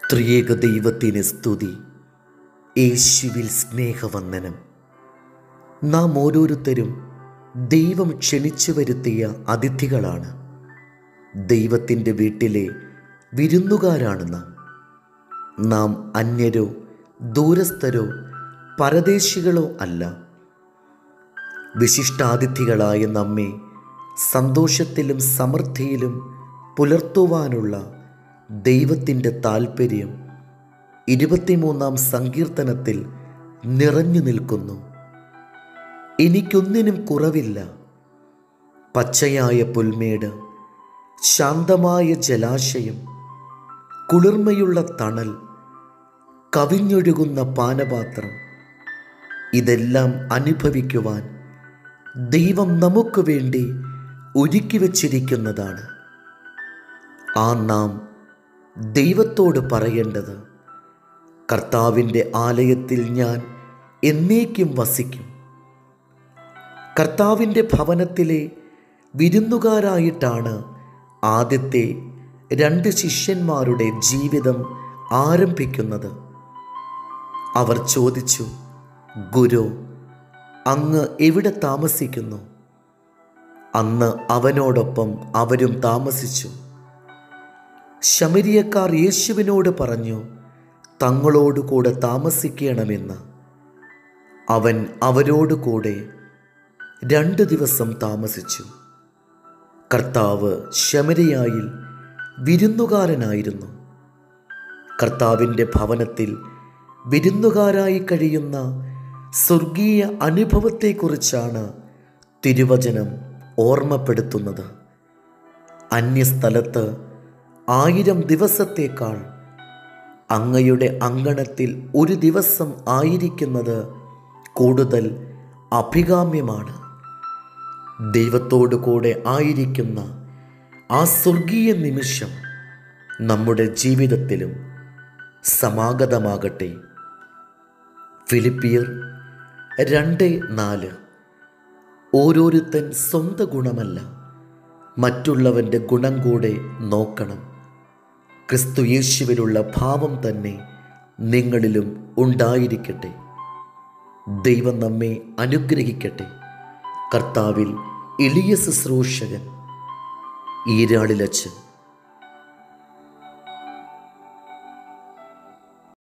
ത്രിയേക ദൈവത്തിന് സ്തുതി യേശുവിൽ സ്നേഹവന്ദനം നാം ഓരോരുത്തരും ദൈവം ക്ഷണിച്ചു വരുത്തിയ അതിഥികളാണ് ദൈവത്തിൻ്റെ വീട്ടിലെ വിരുന്നുകാരാണ് നാം നാം അന്യരോ ദൂരസ്ഥരോ പരദേശികളോ അല്ല വിശിഷ്ടാതിഥികളായ നമ്മെ സന്തോഷത്തിലും സമൃദ്ധിയിലും പുലർത്തുവാനുള്ള ദൈവത്തിൻ്റെ താൽപ്പര്യം ഇരുപത്തിമൂന്നാം സങ്കീർത്തനത്തിൽ നിറഞ്ഞു നിൽക്കുന്നു എനിക്കൊന്നിനും കുറവില്ല പച്ചയായ പുൽമേട് ശാന്തമായ ജലാശയം കുളിർമയുള്ള തണൽ കവിഞ്ഞൊഴുകുന്ന പാനപാത്രം ഇതെല്ലാം അനുഭവിക്കുവാൻ ദൈവം നമുക്ക് വേണ്ടി ഒരുക്കി വച്ചിരിക്കുന്നതാണ് ആ നാം ദൈവത്തോട് പറയേണ്ടത് കർത്താവിൻ്റെ ആലയത്തിൽ ഞാൻ എന്നേക്കും വസിക്കും കർത്താവിൻ്റെ ഭവനത്തിലെ വിരുന്നുകാരായിട്ടാണ് ആദ്യത്തെ രണ്ട് ശിഷ്യന്മാരുടെ ജീവിതം ആരംഭിക്കുന്നത് അവർ ചോദിച്ചു ഗുരു അങ്ങ് എവിടെ താമസിക്കുന്നു അന്ന് അവനോടൊപ്പം അവരും താമസിച്ചു ശമരിയക്കാർ യേശുവിനോട് പറഞ്ഞു തങ്ങളോട് കൂടെ താമസിക്കണമെന്ന് അവൻ അവരോട് കൂടെ രണ്ട് ദിവസം താമസിച്ചു കർത്താവ് ശമരിയായിൽ വിരുന്നുകാരനായിരുന്നു കർത്താവിൻ്റെ ഭവനത്തിൽ വിരുന്നുകാരായി കഴിയുന്ന സ്വർഗീയ അനുഭവത്തെക്കുറിച്ചാണ് തിരുവചനം ഓർമ്മപ്പെടുത്തുന്നത് അന്യസ്ഥലത്ത് ആയിരം ദിവസത്തേക്കാൾ അങ്ങയുടെ അങ്കണത്തിൽ ഒരു ദിവസം ആയിരിക്കുന്നത് കൂടുതൽ അഭികാമ്യമാണ് ദൈവത്തോടു കൂടെ ആയിരിക്കുന്ന ആ സ്വർഗീയ നിമിഷം നമ്മുടെ ജീവിതത്തിലും സമാഗതമാകട്ടെ ഫിലിപ്പിയർ രണ്ട് നാല് ഓരോരുത്തൻ സ്വന്തം ഗുണമല്ല മറ്റുള്ളവൻ്റെ ഗുണം കൂടെ നോക്കണം ക്രിസ്തു യേശുവിലുള്ള ഭാവം തന്നെ നിങ്ങളിലും ഉണ്ടായിരിക്കട്ടെ ദൈവം നമ്മെ അനുഗ്രഹിക്കട്ടെ കർത്താവിൽ എളിയ ശുശ്രൂഷകൻ ഈരാളിലച്ച്